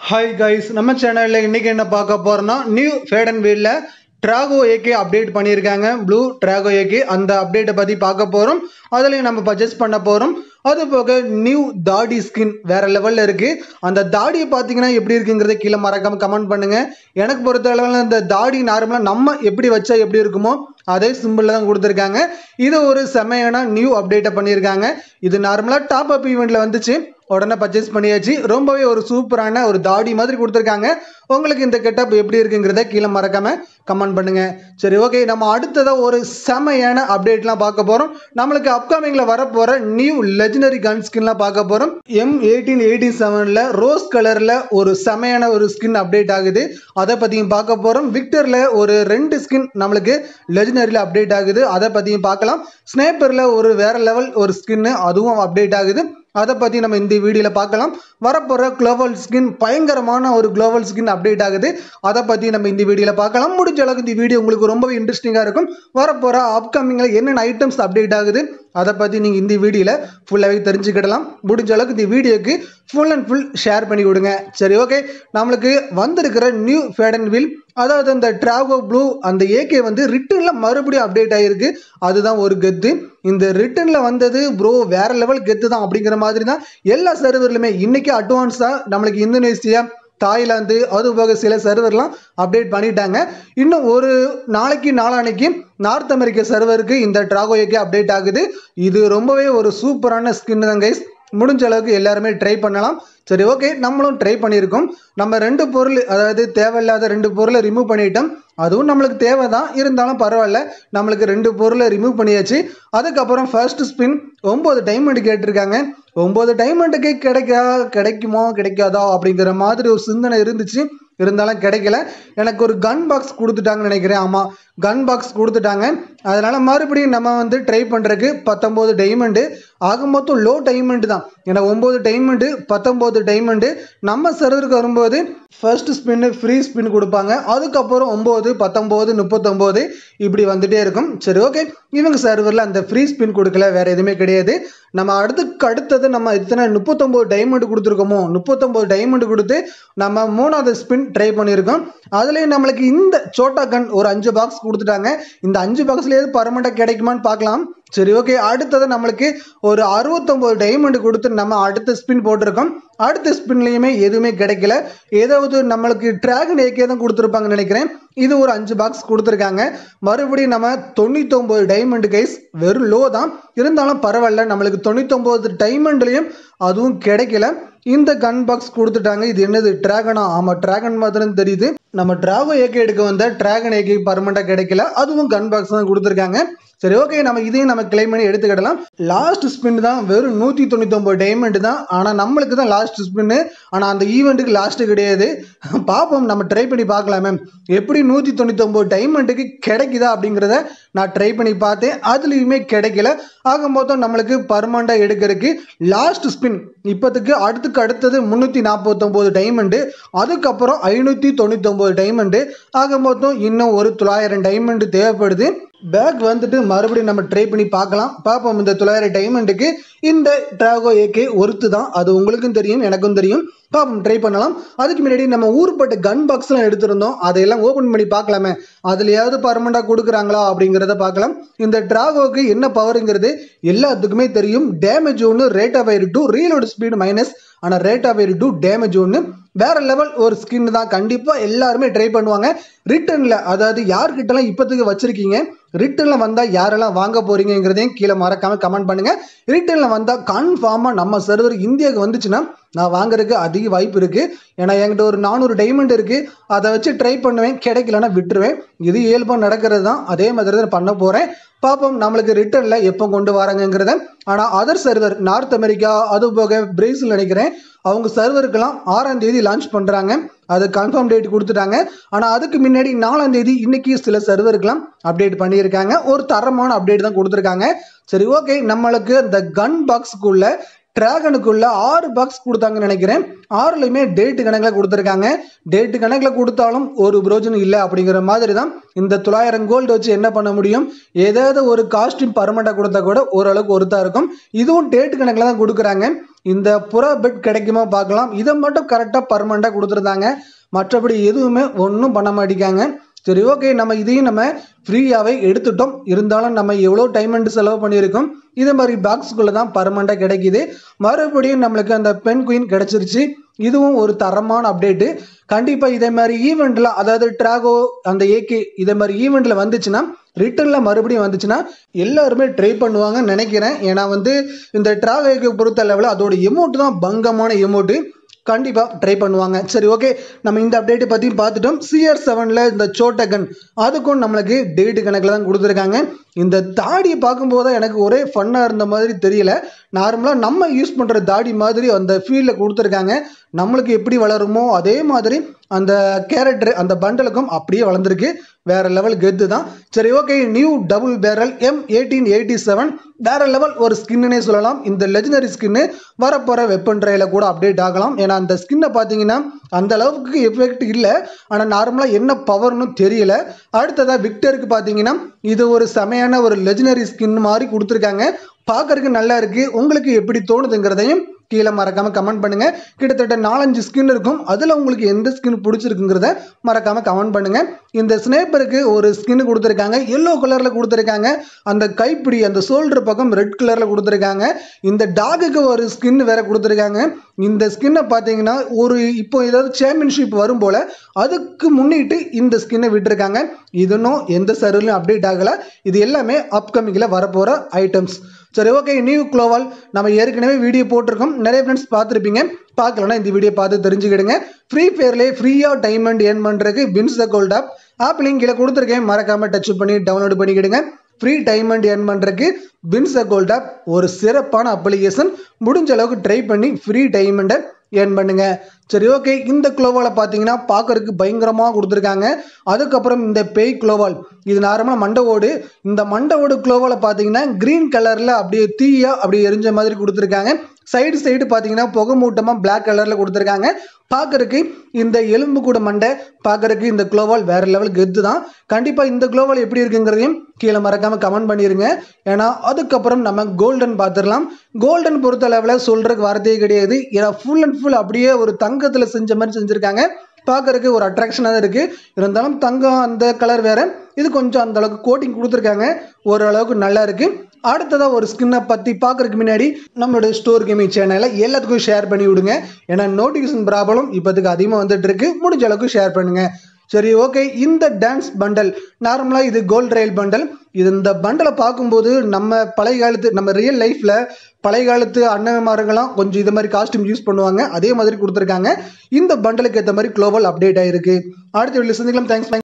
hi guys நம்ம சேனலில் இன்னைக்கு என்ன பார்க்க போறோம்னா நியூ ஃபேட் அண்ட் வீலில் ட்ராகோ ஏகே அப்டேட் பண்ணியிருக்காங்க ப்ளூ ட்ராகோ ஏகே அந்த அப்டேட்டை பற்றி பார்க்க போகிறோம் அதுலேயும் நம்ம பர்ச்சேஸ் பண்ண போகிறோம் அது போக நியூ தாடி ஸ்கின் வேற லெவலில் இருக்குது அந்த தாடியை பார்த்தீங்கன்னா எப்படி இருக்குங்கிறத கீழே மறக்காம கமெண்ட் பண்ணுங்க எனக்கு பொறுத்த அளவில் இந்த தாடி நார்மலாக நம்ம எப்படி வச்சா எப்படி இருக்குமோ அதே சிம்பிளில் தான் கொடுத்துருக்காங்க இது ஒரு செமையான நியூ அப்டேட்டை பண்ணியிருக்காங்க இது நார்மலாக டாப் அப் ஈவெண்ட்டில் வந்துச்சு உடனே பர்ச்சேஸ் பண்ணியாச்சு ரொம்பவே ஒரு சூப்பரான ஒரு தாடி மாதிரி கொடுத்துருக்காங்க உங்களுக்கு இந்த கெட்டப் எப்படி இருக்குங்கிறத கீழே மறக்காம கமெண்ட் பண்ணுங்க சரி ஓகே நம்ம அடுத்ததாக ஒரு செமையான அப்டேட்லாம் பார்க்க போகிறோம் நம்மளுக்கு அப்கமிங்கில் வரப்போகிற நியூ லெஜனரி கன் ஸ்கின்லாம் பார்க்க போகிறோம் எம் எயிட்டீன் எயிட்டி செவனில் ரோஸ் கலரில் ஒரு செமையான ஒரு ஸ்கின் அப்டேட் ஆகுது அதை பற்றியும் பார்க்க போகிறோம் விக்டரில் ஒரு ரெண்டு ஸ்கின் நம்மளுக்கு லெஜனரியில் அப்டேட் ஆகுது அதை பற்றியும் பார்க்கலாம் ஸ்னேப்பரில் ஒரு வேற லெவல் ஒரு ஸ்கின்னு அதுவும் அப்டேட் ஆகுது அதை பற்றி நம்ம இந்த வீடியோவில் பார்க்கலாம் வரப்போகிற குளோபல் ஸ்கின் பயங்கரமான ஒரு குளோபல் ஸ்கின் அப்டேட் ஆகுது அதை பற்றி நம்ம இந்த வீடியோவில் பார்க்கலாம் முடிஞ்ச அளவுக்கு இந்த வீடியோ உங்களுக்கு ரொம்பவே இன்ட்ரெஸ்டிங்காக இருக்கும் வரப்போகிற அப்கமிங்கில் என்னென்ன ஐட்டம்ஸ் அப்டேட் ஆகுது அதை பற்றி நீங்கள் இந்த வீடியோவில் ஃபுல்லாகவே தெரிஞ்சுக்கிடலாம் முடிஞ்ச அளவுக்கு இந்த வீடியோக்கு ஃபுல் அண்ட் ஃபுல் ஷேர் பண்ணி விடுங்க சரி ஓகே நம்மளுக்கு வந்திருக்கிற நியூ ஃபேட் அண்ட் வில் அதாவது அந்த ட்ராகோ ப்ளூ அந்த ஏகே வந்து ரிட்டனில் மறுபடியும் அப்டேட் ஆகிருக்கு அதுதான் ஒரு கெத்து இந்த ரிட்டனில் வந்தது ப்ரோ வேற லெவல் கெத்து தான் அப்படிங்கிற மாதிரி தான் எல்லா சர்வர்லையுமே இன்னைக்கு அட்வான்ஸாக நம்மளுக்கு இந்தோனேசியா தாய்லாந்து அது போக சில சர்வர்லாம் அப்டேட் பண்ணிட்டாங்க இன்னும் ஒரு நாளைக்கு நாளானைக்கு நார்த் அமெரிக்க சர்வருக்கு இந்த ட்ராகோ ஏகே அப்டேட் ஆகுது இது ரொம்பவே ஒரு சூப்பரான ஸ்கின் தான் கைஸ் முடிஞ்ச அளவுக்கு எல்லாருமே ட்ரை பண்ணலாம் சரி ஓகே நம்மளும் ட்ரை பண்ணியிருக்கோம் நம்ம ரெண்டு பொருள் அதாவது தேவையில்லாத ரெண்டு பொருளை ரிமூவ் பண்ணிட்டோம் அதுவும் நம்மளுக்கு தேவை தான் இருந்தாலும் பரவாயில்ல நம்மளுக்கு ரெண்டு பொருளை ரிமூவ் பண்ணியாச்சு அதுக்கப்புறம் ஃபர்ஸ்ட் ஸ்பின் ஒம்பது டைமண்ட் கேட்டிருக்காங்க ஒம்பது டைமண்டுக்கு கிடைக்கா கிடைக்குமோ கிடைக்காதா அப்படிங்கிற மாதிரி ஒரு சிந்தனை இருந்துச்சு இருந்தாலும் கிடைக்கல எனக்கு ஒரு கன் பாக்ஸ் கொடுத்துட்டாங்கன்னு நினைக்கிறேன் ஆமாம் கன் பாக்ஸ் கொடுத்துட்டாங்க அதனால் மறுபடியும் நம்ம வந்து ட்ரை பண்ணுறதுக்கு பத்தொம்போது டைமண்டு ஆக மொத்தம் லோ டைமண்டு தான் ஏன்னா ஒம்பது டைமண்டு பத்தொம்போது டைமண்டு நம்ம சர்வருக்கு வரும்போது ஃபர்ஸ்ட் ஸ்பின்னு ஃப்ரீ ஸ்பின் கொடுப்பாங்க அதுக்கப்புறம் ஒம்பது பத்தொம்போது முப்பத்தொம்போது இப்படி வந்துட்டே இருக்கும் சரி ஓகே இவங்க சர்வரில் அந்த ஃப்ரீ ஸ்பின் கொடுக்கல வேறு எதுவுமே கிடையாது நம்ம அடுத்துக்கு அடுத்தது நம்ம இத்தனை முப்பத்தொம்போது டைமண்ட் கொடுத்துருக்கோமோ முப்பத்தொம்போது டைமண்ட் கொடுத்து நம்ம மூணாவது ஸ்பின் ட்ரை பண்ணியிருக்கோம் அதுலேயும் நம்மளுக்கு இந்த சோட்டா கன் ஒரு அஞ்சு பாக்ஸ் கொடுத்துட்டாங்க இந்த அஞ்சு பாக்ஸ்லேயே பர்மனெண்ட்டாக கிடைக்குமான்னு பார்க்கலாம் சரி ஓகே அடுத்தது நம்மளுக்கு ஒரு அறுபத்தொம்போது டைமண்ட் கொடுத்து நம்ம அடுத்த ஸ்பின் போட்டிருக்கோம் அடுத்த ஸ்பின்லேயுமே எதுவுமே கிடைக்கல ஏதாவது நம்மளுக்கு ட்ராகன் ஏக்கே தான் கொடுத்துருப்பாங்கன்னு நினைக்கிறேன் இது ஒரு அஞ்சு பாக்ஸ் கொடுத்துருக்காங்க மறுபடியும் நம்ம தொண்ணூத்தொம்பது டைமண்ட் கைஸ் வெறும் லோ தான் இருந்தாலும் பரவாயில்ல நம்மளுக்கு தொண்ணூத்தொம்பது டைமண்ட்லேயும் அதுவும் கிடைக்கல இந்த கன் பாக்ஸ் கொடுத்துட்டாங்க இது என்னது டிராகனா ஆமாம் டிராகன் மாதிரி தெரியுது நம்ம டிராகோ ஏகே எடுக்க வந்த டிராகன் ஏகே பர்மனெண்ட்டாக கிடைக்கல அதுவும் கன் பாக்ஸ் தான் கொடுத்துருக்காங்க சரி ஓகே நம்ம இதையும் நம்ம கிளைம் பண்ணி எடுத்துக்கிடலாம் லாஸ்ட் ஸ்பின் தான் வெறும் நூற்றி தொண்ணூத்தொம்பது டைமண்ட் தான் ஆனால் நம்மளுக்கு தான் லாஸ்ட் ஸ்பின்னு ஆனால் அந்த ஈவெண்ட்டுக்கு லாஸ்ட்டு கிடையாது பார்ப்போம் நம்ம ட்ரை பண்ணி பார்க்கலாம் மேம் எப்படி நூற்றி தொண்ணூத்தொம்பது டைமண்ட்டுக்கு கிடைக்குதா அப்படிங்கிறத நான் ட்ரை பண்ணி பார்த்தேன் அதுலேயுமே கிடைக்கல ஆக மொத்தம் நம்மளுக்கு பர்மனெண்ட்டாக எடுக்கிறதுக்கு லாஸ்ட் ஸ்பின் இப்போத்துக்கு அடுத்துக்கு அடுத்தது முந்நூற்றி நாற்பத்தொம்போது டைமண்டு அதுக்கப்புறம் ஐநூற்றி தொண்ணூத்தொம்பது டைமண்டு ஆக மொத்தம் இன்னும் ஒரு தொள்ளாயிரம் டைமண்டு தேவைப்படுது பேக் வந்துட்டு மறுபடியும் நம்ம ட்ரை பண்ணி பார்க்கலாம் பார்ப்போம் இந்த தொள்ளாயிரம் டைமண்டுக்கு இந்த ட்ராகோ ஏகே ஒருத்து தான் அது உங்களுக்கும் தெரியும் எனக்கும் தெரியும் பார்ப்போம் ட்ரை பண்ணலாம் அதுக்கு முன்னாடி நம்ம ஊர்பட்ட கன் பாக்ஸ்லாம் எடுத்திருந்தோம் அதையெல்லாம் ஓப்பன் பண்ணி பார்க்கலாமே அதுலையாவது பர்மனெண்ட்டாக கொடுக்குறாங்களா அப்படிங்கிறத பார்க்கலாம் இந்த ட்ராகோக்கு என்ன பவருங்கிறது எல்லாத்துக்குமே தெரியும் டேமேஜ் ஒன்று ரேட் ஆஃப் ஆயிரு டூ ரீலோடு ஸ்பீடு மைனஸ் ஆனால் ரேட் ஆஃப் ஆயிரு டூ டேமேஜ் ஒன்று வேற லெவல் ஒரு ஸ்கின் தான் கண்டிப்பாக எல்லாருமே ட்ரை பண்ணுவாங்க ரிட்டர்னில் அதாவது யார்கிட்டலாம் இப்போத்துக்கு வச்சிருக்கீங்க ரிட்டர்னில் வந்தால் யாரெல்லாம் வாங்க போறீங்கிறதையும் கீழே மறக்காமல் கமெண்ட் பண்ணுங்கள் ரிட்டர்னில் வந்தால் கன்ஃபார்மாக நம்ம சர்வர் இந்தியாவுக்கு வந்துச்சுன்னா நான் வாங்குறதுக்கு அதிக வாய்ப்பு இருக்குது ஏன்னா என்கிட்ட ஒரு நானூறு டைமண்ட் இருக்குது அதை வச்சு ட்ரை பண்ணுவேன் கிடைக்கலன்னா விட்டுருவேன் இது இயல்பாக நடக்கிறது தான் அதே மாதிரி தான் பண்ண போகிறேன் பார்ப்போம் நம்மளுக்கு ரிட்டர்னில் எப்போ கொண்டு வராங்கங்கிறத ஆனால் அதர் சர்வர் நார்த் அமெரிக்கா அது போக பிரேசில் நினைக்கிறேன் அவங்க சர்வருக்கெல்லாம் ஆறாம் தேதி லான்ச் பண்ணுறாங்க அது கன்ஃபார்ம் டேட் கொடுத்துட்டாங்க ஆனால் அதுக்கு முன்னாடி நாலாம் தேதி இன்னைக்கு சில சர்வருக்கெல்லாம் அப்டேட் பண்ணியிருக்காங்க ஒரு தரமான அப்டேட் தான் கொடுத்துருக்காங்க சரி ஓகே நம்மளுக்கு அந்த கன் பாக்ஸுக்குள்ள டிராகனுக்குள்ள ஆறு பாக்ஸ் கொடுத்தாங்கன்னு நினைக்கிறேன் ஆறுலையுமே டேட்டு கணக்கில் கொடுத்துருக்காங்க டேட்டு கணக்கில் கொடுத்தாலும் ஒரு பிரோஜனம் இல்லை அப்படிங்கிற மாதிரி தான் இந்த தொள்ளாயிரம் கோல்டு வச்சு என்ன பண்ண முடியும் ஏதாவது ஒரு காஸ்டியூம் பர்மனெண்ட்டாக கொடுத்தா கூட ஓரளவுக்கு ஒருத்தா இருக்கும் இதுவும் டேட்டு கணக்கில் தான் கொடுக்குறாங்க இந்த புறா பெட் கிடைக்குமா பார்க்கலாம் இதை மட்டும் கரெக்டாக பர்மனெண்ட்டாக கொடுத்துருந்தாங்க மற்றபடி எதுவுமே ஒன்றும் பண்ண மாட்டேங்காங்க சரி ஓகே நம்ம இதையும் நம்ம ஃப்ரீயாகவே எடுத்துட்டோம் இருந்தாலும் நம்ம எவ்வளோ டைம் அண்ட் செலவு பண்ணியிருக்கோம் இதே மாதிரி பாக்ஸுக்குள்ளே தான் பர்மனெண்ட்டாக கிடைக்கிது மறுபடியும் நம்மளுக்கு அந்த பென் குயின் கிடச்சிருச்சு இதுவும் ஒரு தரமான அப்டேட்டு கண்டிப்பாக இதே மாதிரி ஈவெண்ட்டில் அதாவது ட்ராகோ அந்த ஏகே இதே மாதிரி ஈவெண்ட்டில் வந்துச்சுன்னா ரிட்டர்னில் மறுபடியும் வந்துச்சுன்னா எல்லாருமே ட்ரை பண்ணுவாங்கன்னு நினைக்கிறேன் ஏன்னா வந்து இந்த ட்ராகோ ஏகே பொறுத்த லெவலில் அதோட எமௌண்ட் தான் பங்கமான எமௌண்ட்டு கண்டிப்பாக ட்ரை பண்ணுவாங்க சரி ஓகே நம்ம இந்த அப்டேட்டை பற்றியும் பார்த்துட்டோம் சிஆர் செவனில் இந்த சோட்டகன் அதுக்கும் நம்மளுக்கு டேட்டு கணக்கில் தான் கொடுத்துருக்காங்க இந்த தாடியை பார்க்கும்போது தான் எனக்கு ஒரே ஃபன்னாக இருந்த மாதிரி தெரியல நார்மலாக நம்ம யூஸ் பண்ணுற தாடி மாதிரி அந்த ஃபீல்டில் கொடுத்துருக்காங்க நம்மளுக்கு எப்படி வளருமோ அதே மாதிரி அந்த கேரக்டர் அந்த பண்டலுக்கும் அப்படியே வளர்ந்துருக்கு வேற லெவல் கெத்து தான் சரி okay new double barrel M eighteen eighty seven வேற லெவல் ஒரு ஸ்கின்னே சொல்லலாம் இந்த லெஜனரி ஸ்கின்னு வரப்போகிற வெப்பன் ட்ரையில் கூட அப்டேட் ஆகலாம் ஏன்னா அந்த ஸ்கின்னை பார்த்தீங்கன்னா அந்த அளவுக்கு எஃபெக்ட் இல்லை ஆனால் நார்மலாக என்ன பவர்னு தெரியல அடுத்ததாக விக்டருக்கு பார்த்தீங்கன்னா இது ஒரு செமையான ஒரு லெஜனரி ஸ்கின் மாதிரி கொடுத்துருக்காங்க பார்க்கறதுக்கு நல்லா இருக்கு உங்களுக்கு எப்படி தோணுதுங்கிறதையும் கீழே மறக்காம கமெண்ட் பண்ணுங்க கிட்டத்தட்ட நாலஞ்சு ஸ்கின் இருக்கும் அதில் உங்களுக்கு எந்த ஸ்கின் பிடிச்சிருக்குங்கிறத மறக்காம கமெண்ட் பண்ணுங்க இந்த ஸ்னேப்பருக்கு ஒரு ஸ்கின் கொடுத்துருக்காங்க எல்லோ கலரில் கொடுத்துருக்காங்க அந்த கைப்பிடி அந்த ஷோல்டர் பக்கம் ரெட் கலரில் கொடுத்துருக்காங்க இந்த டாகுக்கு ஒரு ஸ்கின் வேற கொடுத்துருக்காங்க இந்த ஸ்கின்னை பார்த்தீங்கன்னா ஒரு இப்போ ஏதாவது சாம்பியன்ஷிப் வரும் போல அதுக்கு முன்னிட்டு இந்த ஸ்கின்னை விட்டுருக்காங்க இதுன்னும் எந்த சர்வலையும் அப்டேட் ஆகலை இது எல்லாமே அப்கமிங்கில் வரப்போகிற ஐட்டம்ஸ் சரி ஓகே நியூ க்ளோவால் நம்ம ஏற்கனவே வீடியோ போட்டிருக்கோம் நிறைய ஃப்ரெண்ட்ஸ் பார்த்துருப்பீங்க பார்க்கலன்னா இந்த வீடியோ பார்த்து தெரிஞ்சுக்கிடுங்க ஃப்ரீ ஃபயர்லேயே ஃப்ரீயாக டைமண்ட் ஏர்ன் பண்ணுறதுக்கு wins the gold app app link கீழே கொடுத்துருக்கேன் மறக்காமல் டச் பண்ணி டவுன்லோட் பண்ணிக்கிடுங்க ஃப்ரீ டைமண்ட் ஏர்ன் பண்ணுறதுக்கு வின்ஸ் த கோல்ட் ஆப் ஒரு சிறப்பான அப்ளிகேஷன் முடிஞ்ச அளவுக்கு ட்ரை பண்ணி ஃப்ரீ டைமண்டை ஏர்ன் பண்ணுங்க சரி ஓகே இந்த குளோவாலை பார்த்தீங்கன்னா பார்க்கறதுக்கு பயங்கரமாக கொடுத்துருக்காங்க அதுக்கப்புறம் இந்த பேய் குளோவால் இது நார்மலாக மண்டவோடு இந்த மண்டவோடு குளோவாலை பார்த்தீங்கன்னா க்ரீன் கலரில் அப்படியே தீயா அப்படியே எரிஞ்ச மாதிரி கொடுத்துருக்காங்க சைடு சைடு பார்த்தீங்கன்னா புகை மூட்டமாக பிளாக் கலரில் கொடுத்துருக்காங்க பார்க்கறதுக்கு இந்த எலும்பு கூட மண்டை பார்க்கறதுக்கு இந்த குளோவால் வேற லெவல் கெத்து தான் கண்டிப்பாக இந்த குளோவால் எப்படி இருக்குங்கிறதையும் கீழே மறக்காமல் கமெண்ட் பண்ணிடுங்க ஏன்னா அதுக்கப்புறம் நம்ம கோல்டன் பார்த்துடலாம் கோல்டன் பொறுத்த லெவலில் சொல்கிறதுக்கு வார்த்தையே கிடையாது ஏன்னா ஃபுல் அண்ட் ஃபுல் அப்படியே ஒரு தங்கத்தில் செஞ்ச மாதிரி செஞ்சுருக்காங்க பார்க்கறதுக்கு ஒரு அட்ராக்ஷனாக தான் இருக்குது இருந்தாலும் தங்கம் அந்த கலர் வேற இது கொஞ்சம் அந்த அளவுக்கு கோட்டிங் கொடுத்துருக்காங்க ஓரளவுக்கு நல்லா இருக்குது அடுத்ததாக ஒரு ஸ்கின்னை பற்றி பார்க்கறதுக்கு முன்னாடி நம்மளுடைய ஸ்டோர் கேமிங் சேனலில் எல்லாத்துக்கும் ஷேர் பண்ணி விடுங்க ஏன்னா நோட்டிஃபிகேஷன் ப்ராப்ளம் இப்போதுக்கு அதிகமாக வந்துட்டு இருக்கு முடிஞ்ச அளவுக்கு ஷேர் பண்ணுங்க சரி ஓகே இந்த டான்ஸ் பண்டல் நார்மலாக இது கோல்ட் ரயில் பண்டல் இது இந்த பண்டலை பார்க்கும்போது நம்ம பழைய காலத்து நம்ம ரியல் லைஃப்பில் பழைய காலத்து அண்ணன்மாருங்கெல்லாம் கொஞ்சம் இது மாதிரி காஸ்டியூம் யூஸ் பண்ணுவாங்க அதே மாதிரி கொடுத்துருக்காங்க இந்த பண்டலுக்கு ஏற்ற மாதிரி குளோபல் அப்டேட் ஆயிருக்கு அடுத்த வீடியோ சந்திக்கலாம் தேங்க்ஸ்